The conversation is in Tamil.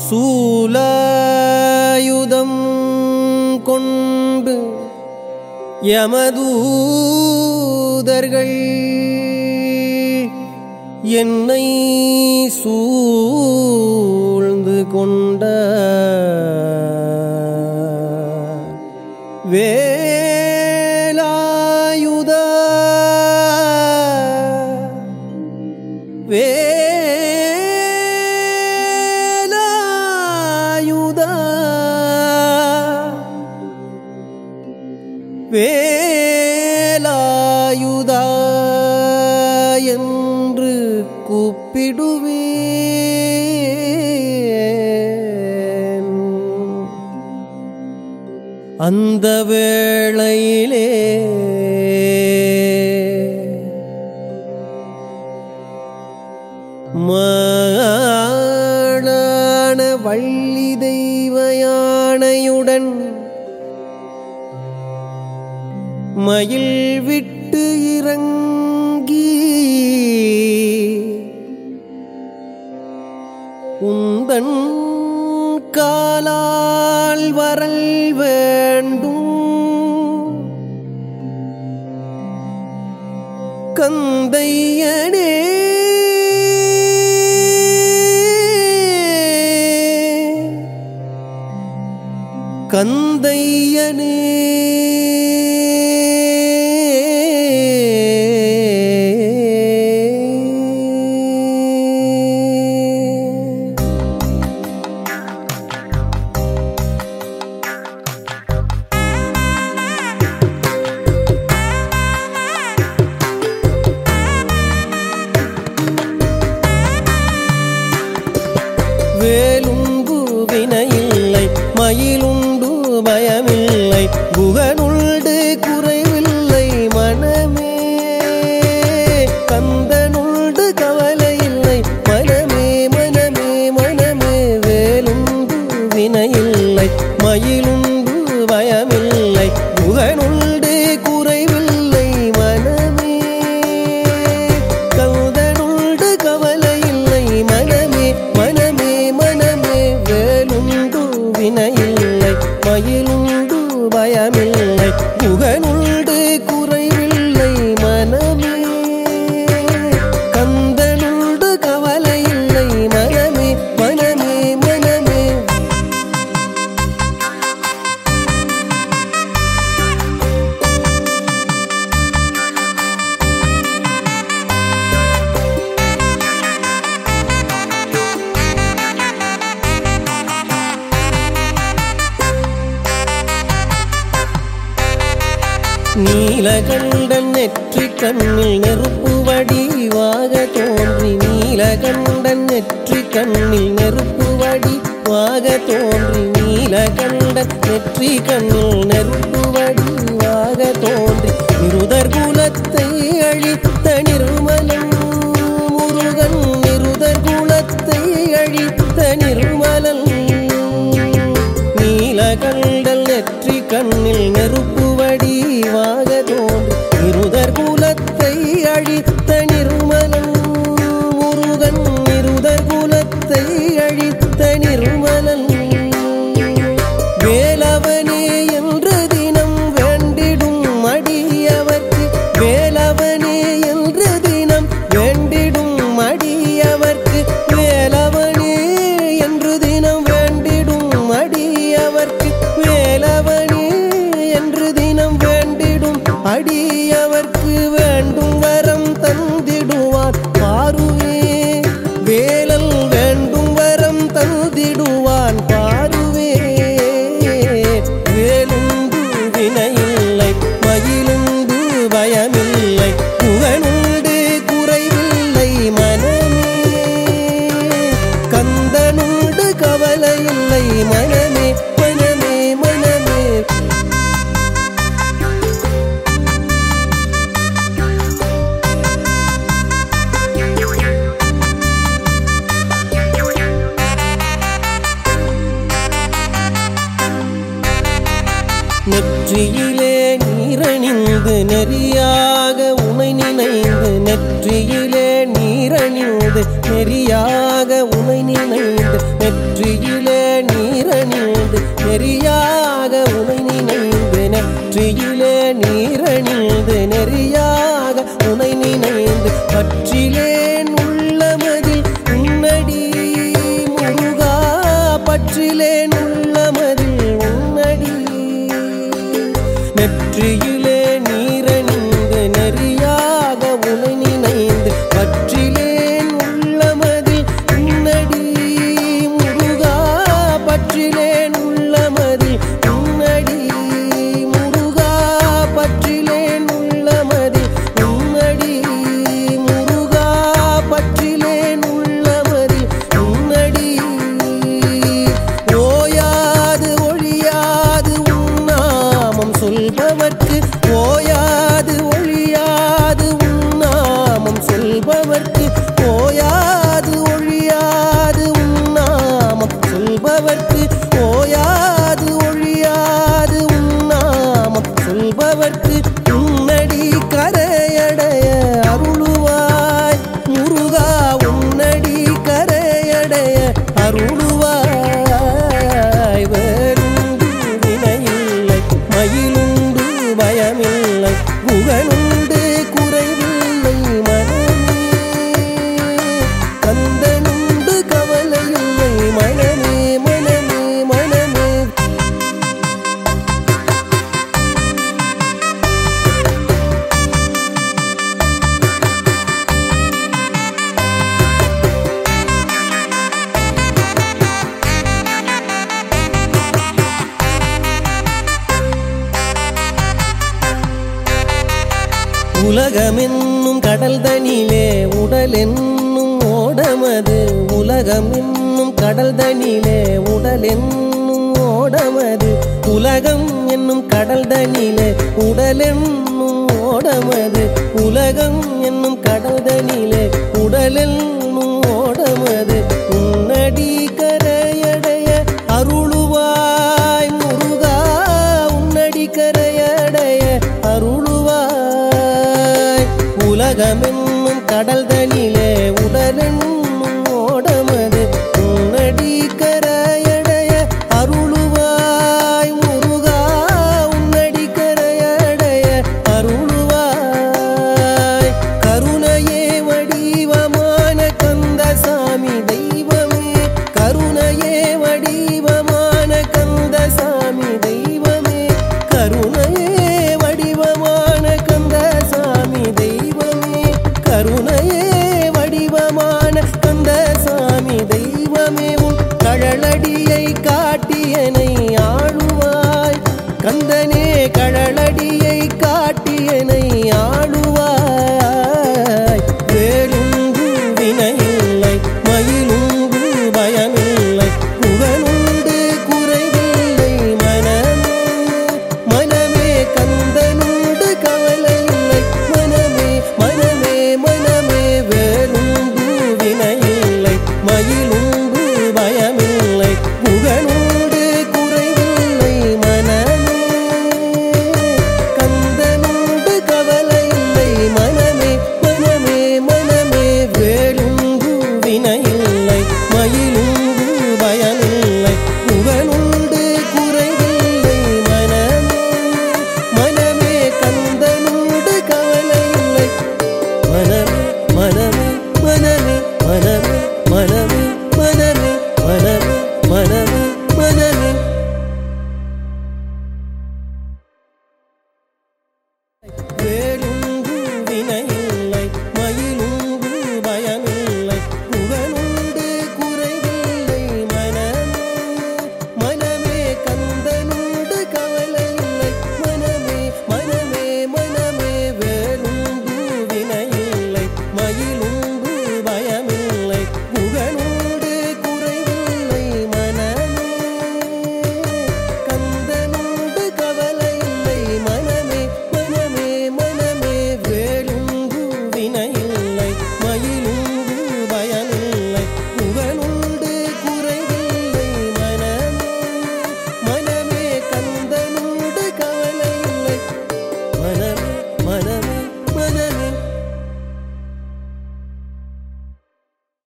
சூலாயுதம் கொண்டு யமதூதர்கள் என்னை சூழ்ந்து கொண்ட வேலாயுத வேலாயுத வேலாயுதா என்று கூப்பிடுவேன் அந்த வேளையிலே மாளான வள்ளி தெய்வ யானையுடன் மயில் விட்டு இறங்கி உந்தன் காலால் வரல் வேண்டும் கந்தையனே கந்தையனே வேலுண்டு வினையில்லை மயிலுண்டு பயமில்லை குகனுண்டு குறைவில்லை மனமே கந்தனுண்டு கவலையில்லை மனமே மனமே மனமே வேலுண்டு வினையில்லை மயிலுண்டு பயமில்லை குகனுண்டு குறைவில்லை மனமே கந்தனுண்டு கவலையில்லை மனமே மனமே மனமே வேலுண்டு வினையில்லை மயிலுண்டு பயமில்லை குகனுண்டு குறைவில்லை மனமே கந்தனுண்டு கவலையில்லை மனமே மனமே மனமே நீலகண்டன் நெற்றி கண்ணில் நெருப்பு வடிவாக தோன்றி நீலகண்டன் நெற்றி கண்ணில் நெருப்பு வடிவாக தோன்றி நீலகண்டன் நெற்றி கண்ணில் நெருப்பு வடிவாக தோன்றி நிருதர் குலத்தை அழித்த நிர்மலன் முருகன் நிருதர் குலத்தை அழித்த நிர்மலன் நீலகண்டல் நெற்றி கண்ணில் நெருப்பு வடிவாக தோன்றி இருதர் குலத்தை அழித்த நிர்மலன் முருகன் இருதர் குலத்தை அழித்த நிர்மலன் வேலவனே என்று தினம் வேண்டிடும் அடியவர்க்கு வேலவனே என்று தினம் வேண்டிடும் அடியவர்க்கு வேலவனே என்று தினம் வேண்டிடும் அடியவர்க்கு வேலவனே என்று தினம் வேண்டிடும் அடியவர்க்கு வேண்டும் வரம் தந்திடுவார் பாருவே வேலல் வேண்டும் வரம் தந்திடுவான் பாருவே வேலுண்டு வினையில்லை மயிலுண்டு பயமில்லை புகழுண்டு குறைவில்லை மனமே கந்தனுண்டு கவலையில்லை மனமே மனமே மனமே நெற்றியிலே நீரணிந்து நெறியாக உனை நினைந்து நெற்றியிலே நீர் நீரணிந்து நெறியாக உனை நினைந்து நெற்றியிலே நீரணிந்து நெறியாக உனை நினைந்து நெற்றியிலே நீரணிந்து நெறியாக உனை நினைந்து பற்றிலேன் உள்ளமதில் உன்னடி முருகா பற்றிலேன் உள்ளமதில் உன்னடி நெற்றியிலே நீரணிந்து நெறியாக உனை நினைந்து பற்றிலேன் உள்ளமதில் உன்னடி முருகா பற்றிலேன் உள்ளமதில் உன்னடி முருகா பற்றிலேன் உள்ளமதில் உன்னடி முருகா பற்றிலேன் உள்ளமதில் உன்னடி ஓயாது ஒழியாது உன்னாமம் சொல்பவர்க்கு ஓயாது ஒழியாது உன்னாமம் சொல்பவர்க்கு ஓயாது ஒழியாது உன்னாமம் சொல்பவர்க்கு ஓயாது ஒழியாது உன்னாமம் சொல்பவர்க்கு உன்னடி கரையடைய அருளுவாய் முருகா உன்னடி கரையடைய அருளுவாய் வேறுண்டு வினையில்லை மயிலுண்டு பயமில்லை புகழுண்டு குறைவில்லை மனமே கந்தனுண்டு கவலையில்லை மனமே மனமே மனமே உலகமென்னும் கடல் தனிலே உடல் என்னும் ஓடமது உலகம் என்னும் கடல் தனிலே உடல் என்னும் ஓடமது உலகம் என்னும் கடல் தனிலே உடல் என்னும் ஓடமது உலகம் என்னும் கடல் தனிலே உடல் என்னும் ஓடமது உன்னடி கரையடைய அருளுவாய் முருகா உன்னடி கரையடைய அருளுவாய் உலகமென்னும் கடல் தனிலே உடலென்னும் ஓடமது உன்னடி கரையடைய அருளுவாய் முருகா உன்னடி கரையடைய அருளுவாய் கருணையே வடிவமான கந்தசாமி தெய்வமே கருணையே வடிவமான கந்தசாமி தெய்வமே கருணையே வடிவமான கந்தசாமி தெய்வமே கருணையே வடிவமான கந்தசாமி தெய்வமே உன் கழலடியை காட்டியனை ஆளுவாய் கந்தனே கழலடியை காட்டியனை ஆளுவாய் வேலுங்கு வினையில்லை மயிலுங்கு பயமில்லை புகழுண்டு குறைவில்லை மனமே மனமே கந்தனுண்டு கவலையில்லை மனமே மனமே மனமே வேலுங்கு வினையில்லை மயிலுங்கு பயமில்லை புகழுண்டு குறைவில்லை மனமே கந்தனுண்டு கவலையில்லை மனமே மனமே மனமே வேலுங்கு வினையில்லை மயிலுங்கு பயமில்லை புகழுண்டு குறைவில்லை மனமே மனமே கந்தனுண்டு கவலையில்லை மனமே மனமே மனமே